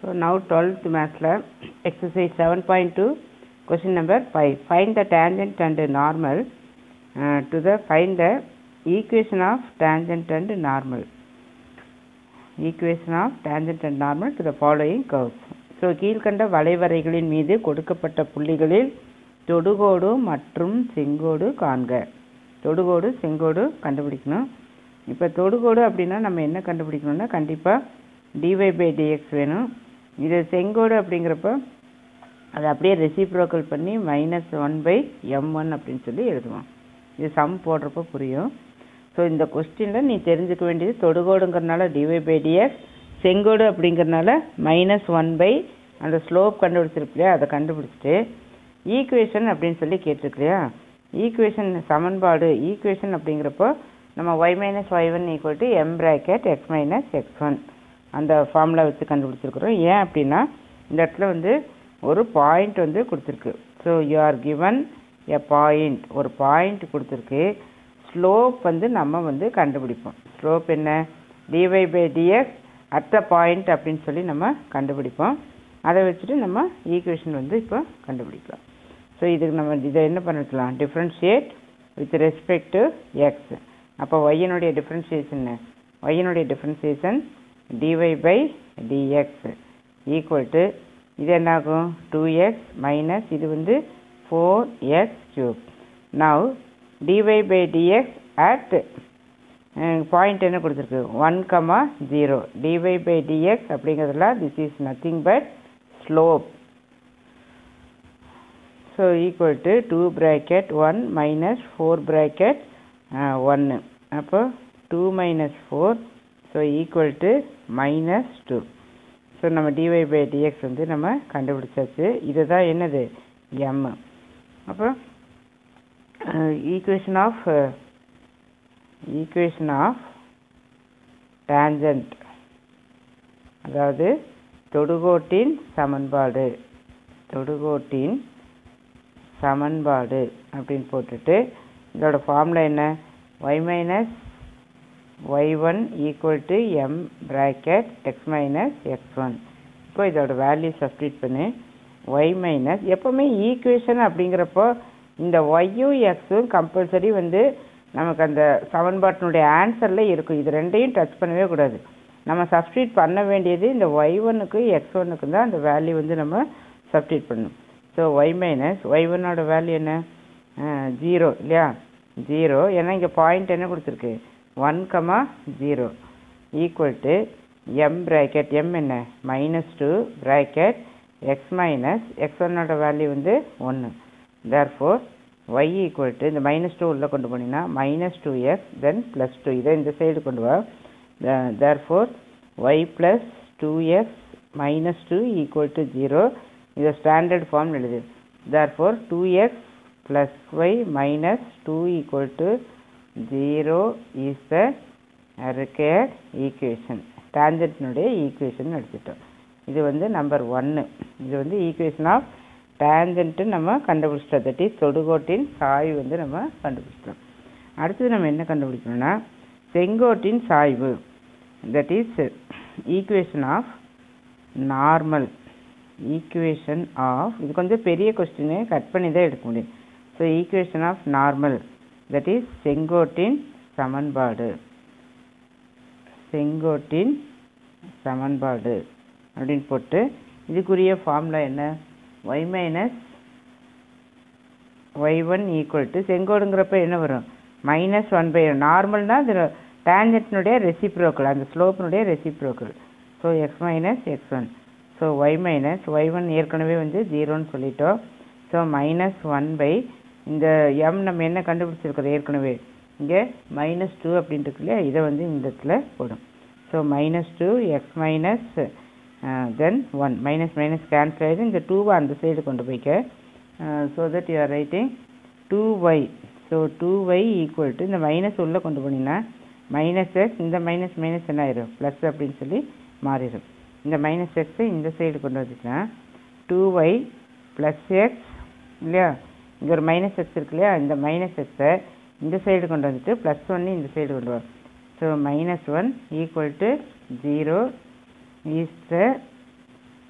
So now 12th mathsல exercise 7.2 question number 5 find the tangent and normal uh, to the find the equation of tangent and normal equation of tangent and normal to the following curves so கீழ்கண்ட வளைவரைகளின் மீது கொடுக்கப்பட்ட புள்ளிகளில் தொடுகோடு மற்றும் செங்கோடு காண்க தொடுகோடு செங்கோடு கண்டுபிடிக்கணும் இப்போ தொடுகோடு அப்படின்னா நம்ம என்ன கண்டுபிடிக்கணும்னா கண்டிப்பாக டிவை பை டிஎக்ஸ் வேணும் இது செங்கோடு அப்படிங்கிறப்ப அதை அப்படியே ரெசிப்ரோக்கல் பண்ணி minus one by M one அப்படின்னு சொல்லி எழுதுவோம் இது சம் போடுறப்ப புரியும் ஸோ இந்த கொஸ்டினில் நீ தெரிஞ்சுக்க வேண்டியது தொடுகோடுங்கிறனால டிவை பை டிஎக்ஸ் செங்கோடு அப்படிங்கிறனால மைனஸ் ஒன் பை அந்த ஸ்லோப் கண்டுபிடிச்சிருக்கு இல்லையா அதை கண்டுபிடிச்சிட்டு ஈக்குவேஷன் அப்படின்னு சொல்லி கேட்டிருக்கியா ஈக்குவேஷன் சமன்பாடு ஈக்குவேஷன் அப்படிங்கிறப்போ நம்ம Y minus Y one equal to M bracket X minus X one அந்த ஃபார்முலா வச்சு கண்டுபிடிச்சிருக்கிறோம் ஏன் அப்படின்னா இந்த இடத்துல வந்து ஒரு பாயிண்ட் வந்து கொடுத்துருக்கு so you are given a point ஒரு பாயிண்ட் கொடுத்துருக்கு ஸ்லோப் வந்து நம்ம வந்து கண்டுபிடிப்போம் ஸ்லோப் என்ன dy by dx at the point அப்படின்னு சொல்லி நம்ம கண்டுபிடிப்போம் அதை வச்சுட்டு நம்ம ஈக்குவேஷன் வந்து இப்போ கண்டுபிடிக்கலாம் ஸோ இதுக்கு நம்ம இதை என்ன பண்ணிக்கலாம் differentiate with respect to X அப்போ ஒய்யனுடைய டிஃப்ரென்ஷியேஷன் ஒய்யனுடைய differentiation dy by dx equal to இது என்னாகும் டூ எக்ஸ் மைனஸ் இது வந்து four X cube now dy by dx at point என்ன கொடுத்துருக்கு one comma zero dy by dx அப்படிங்கிறதுல this is nothing but slope so equal to two bracket one minus four bracket ஒன்று அப்போ two minus four so equal to minus two so நம்ம dy by dx வந்து நம்ம கண்டுபிடிச்சாச்சு இதுதான் என்னது M அப்போ equation of equation of tangent அதாவது தொடுகோட்டின் சமன்பாடு தொடுகோட்டின் சமன்பாடு அப்படின்னு போட்டுட்டு இதோட ஃபார்முலா என்ன Y minus Y one equal to M bracket X minus X one இப்போ இதோட வேல்யூ சப்ஸ்டியூட் பண்ணு ஒய் மைனஸ் எப்போவுமே ஈக்குவேஷன் அப்படிங்கிறப்போ இந்த ஒய்யும் எக்ஸும் கம்பல்சரி வந்து நமக்கு அந்த சமன்பாட்டினுடைய ஆன்சரில் இருக்கும் இது ரெண்டையும் டச் பண்ணவே கூடாது நம்ம சப்ஸ்டியூட் பண்ண வேண்டியது இந்த ஒய் ஒன்னுக்கு எக்ஸ் ஒன்னுக்கு தான் அந்த வேல்யூ வந்து நம்ம சப்ஸ்டியூட் பண்ணணும் ஸோ ஒய் மைனஸ் ஒய் ஒன்னோட வேல்யூ என்ன ஜீரோ இல்லையா ஜீரோ ஏன்னா இங்கே பாயிண்ட் என்ன கொடுத்துருக்கு one comma zero equal to M bracket M என்ன minus two bracket X minus X ஒன்னோட வேல்யூ வந்து ஒன்று therefore Y equal to இந்த மைனஸ் டூ உள்ளே கொண்டு போனீங்கன்னா minus two X then plus two இதை இந்த சைடு கொண்டு வா therefore Y plus two X minus two equal to zero இதை ஸ்டாண்டர்ட் ஃபார்ம் எழுது therefore two X plus Y minus two equal to zero is the required equation டேஞ்சன்ட்னுடைய equation எடுத்துட்டோம் இது வந்து நம்பர் ஒன்று இது வந்து ஈக்குவேஷன் ஆஃப் டேஞ்சன்ட்டு நம்ம கண்டுபிடிச்சிட்டோம் தட் இஸ் தொடுகோட்டின் சாய்வு வந்து நம்ம கண்டுபிடிச்சிட்டோம் அடுத்தது நம்ம என்ன கண்டுபிடிக்கணும்னா செங்கோட்டின் சாய்வு that is equation of normal equation of இது கொஞ்சம் பெரிய கொஸ்டின் கட் பண்ணி தான் எடுக்க முடியும் so equation of normal that is செங்கோட்டின் சமன்பாடு செங்கோட்டின் சமன்பாடு அப்படின்னு போட்டு இதுக்குரிய ஃபார்முலா என்ன Y minus Y one equal to செங்கோடுங்கிறப்ப என்ன வரும் மைனஸ் ஒன் பை நார்மல்னால் அது டேஞ்சன்ட்னுடைய ரெசிப்ரோக்கல் அந்த ஸ்லோப்பினுடைய reciprocal so X minus X one so Y minus Y one ஏற்கனவே வந்து ஜீரோன்னு சொல்லிட்டோம் ஸோ மைனஸ் ஒன் பை இந்த எம் நம்ம என்ன கண்டுபிடிச்சிருக்கிறோம் ஏற்கனவே இங்கே மைனஸ் டூ அப்படின்ட்டு இருக்கு இல்லையா இதை வந்து இந்த இடத்துல போடும் so minus two X minus then one minus minus cancel ஆகிடும் இந்த டூவை அந்த சைடு கொண்டு போய்க்க so that you are writing two Y so two Y equal to இந்த மைனஸ் உள்ளே கொண்டு போனீங்கன்னா மைனஸ் எக்ஸ் இந்த மைனஸ் மைனஸ் என்ன ஆயிரும் ப்ளஸ் அப்படின்னு சொல்லி மாறிடும் இந்த மைனஸ் எக்ஸை இந்த சைடு கொண்டு வந்துச்சுன்னா டூ ஒய் ப்ளஸ் எக்ஸ் இல்லையா இங்கே ஒரு மைனஸ் எக்ஸ் இருக்கு இல்லையா இந்த மைனஸ் எக்ஸை இந்த சைடு கொண்டு வந்துட்டு ப்ளஸ் ஒன்று இந்த சைடு கொண்டு வரும் so minus one equal to zero is the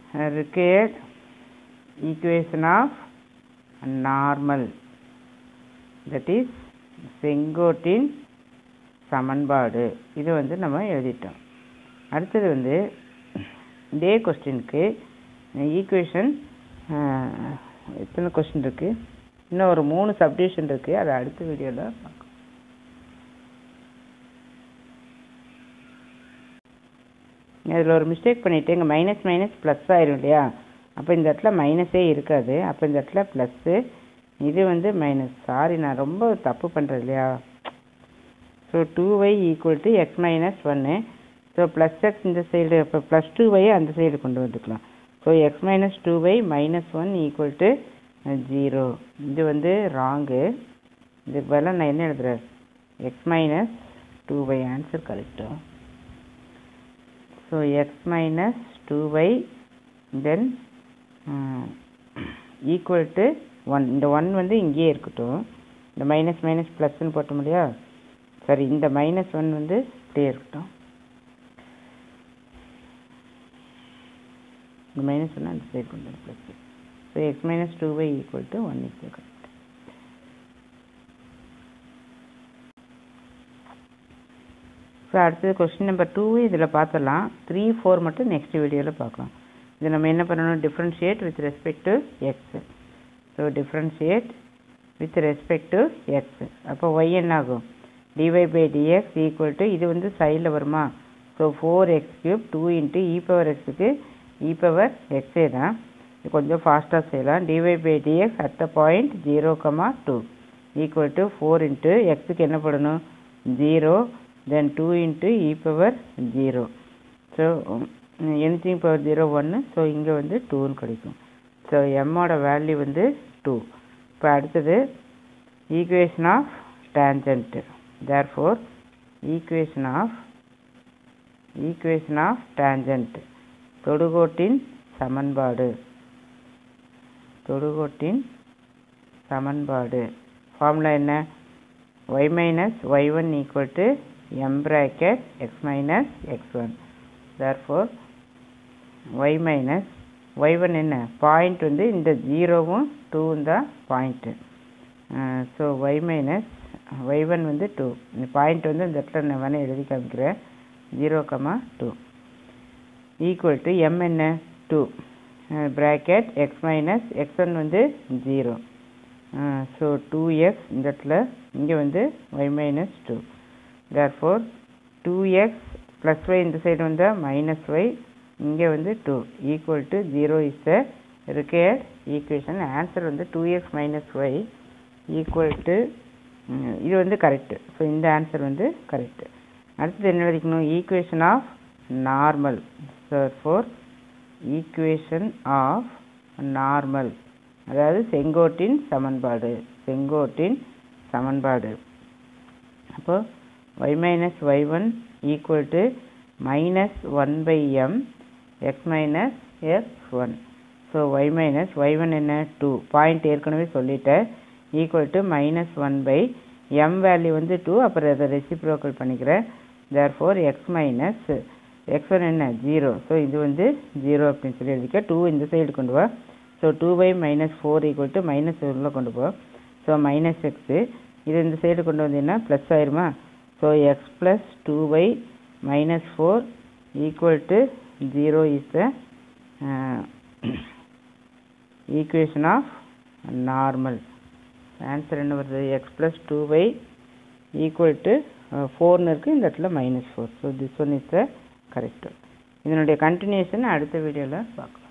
required equation of normal that is செங்கோட்டின் சமன்பாடு இது வந்து நம்ம எழுதிட்டோம் அடுத்தது வந்து இதே கொஸ்டினுக்கு ஈக்குவேஷன் எத்தனை கொஸ்டின் இருக்குது இன்னும் ஒரு மூணு சப்டிவிஷன் இருக்குது அதை அடுத்த வீடியோவில் பார்க்கலாம் இதில் ஒரு மிஸ்டேக் பண்ணிவிட்டு இங்கே மைனஸ் மைனஸ் ப்ளஸ் ஆயிரும் இல்லையா அப்போ இந்த இடத்துல மைனஸே இருக்காது அப்போ இந்த இடத்துல ப்ளஸ்ஸு இது வந்து மைனஸ் சாரி நான் ரொம்ப தப்பு பண்ணுறேன் இல்லையா so two Y equal to X minus ஒன்று ஸோ ப்ளஸ் எக்ஸ் இந்த சைடு இப்போ ப்ளஸ் டூ ஒய் அந்த சைடு கொண்டு வந்துக்கலாம் so X minus two Y minus one equal to zero இது வந்து ராங்கு இதுக்கு பதிலாக நான் என்ன எழுதுறேன் X minus two Y answer கரெக்டாக so X minus two Y then equal to one இந்த ஒன் வந்து இங்கேயே இருக்கட்டும் இந்த மைனஸ் மைனஸ் ப்ளஸ்ன்னு போட்டோம் இல்லையா சரி இந்த மைனஸ் ஒன் வந்து இப்படியே இருக்கட்டும் இந்த மைனஸ் ஒன்று அந்த சைடு கொண்டு வந்து plus so X minus two Y equal to one is correct so அடுத்தது கொஸ்டின் நம்பர் டூ இதில் பார்த்துடலாம் த்ரீ ஃபோர் மட்டும் நெக்ஸ்ட் வீடியோவில் பார்க்கலாம் இது நம்ம என்ன பண்ணணும் differentiate with respect to X so differentiate with respect to X அப்போ ஒய் என்ன ஆகும் dy by dx equal to இது வந்து சைடில் வருமா so four X cube two into E power எக்ஸுக்கு இ பவர் எக்ஸே தான் இது கொஞ்சம் ஃபாஸ்ட்டாக செய்யலாம் dy by dx at the point zero comma two equal to four into எக்ஸுக்கு என்ன பண்ணணும் zero then two into E power zero so anything power zero ஒன்று ஸோ இங்கே வந்து டூன்னு கிடைக்கும் ஸோ எம்மோட வேல்யூ வந்து டூ இப்போ அடுத்தது equation of tangent therefore equation of equation of tangent தொடுகோட்டின் சமன்பாடு தொடுகோட்டின் சமன்பாடு ஃபார்முலா என்ன Y minus Y one equal to M bracket X minus X one therefore Y minus Y one என்ன பாயிண்ட் வந்து இந்த ஜீரோவும் டூவும் தான் point so Y minus Y one வந்து டூ இந்த பாயிண்ட் வந்து இந்த இடத்துல நான் வேணால் எழுதி காமிக்கிறேன் zero comma two equal to M என்ன two bracket X minus X one வந்து ஜீரோ ஸோ டூ எக்ஸ் இந்த இடத்துல இங்கே வந்து Y minus two therefore two X plus Y இந்த சைடு வந்தால் மைனஸ் ஒய் இங்கே வந்து two equal to zero is the required equation answer வந்து two X minus Y equal to இது வந்து கரெக்டு ஸோ இந்த ஆன்சர் வந்து கரெக்டு அடுத்தது என்ன எழுதிக்கணும் equation of normal so four equation of normal அதாவது செங்கோட்டின் சமன்பாடு செங்கோட்டின் சமன்பாடு அப்போ Y minus Y one equal to minus one by M X minus X one so Y minus Y one என்ன டூ பாயிண்ட் ஏற்கனவே சொல்லிட்டேன் equal to minus one by M value வந்து டூ அப்புறம் அதை ரெசிப்ரோக்கல் பண்ணிக்கிறேன் therefore X minus X one என்ன zero so இது வந்து ஜீரோ அப்படின்னு சொல்லி எழுதிக்க டூ இந்த சைடு கொண்டு வா so two by minus four equal to minus உள்ளே கொண்டு போ ஸோ மைனஸ் எக்ஸு இது இந்த சைடு கொண்டு வந்தீங்கன்னா ப்ளஸ் ஆயிருமா so x plus two by minus four equal to zero is the equation of normal answer என்ன வருது x plus two by equal to ஃபோர்னு இருக்குது இந்த இடத்துல minus four so this one is the correct இதனுடைய continuation அடுத்த வீடியோவில் பார்க்கலாம்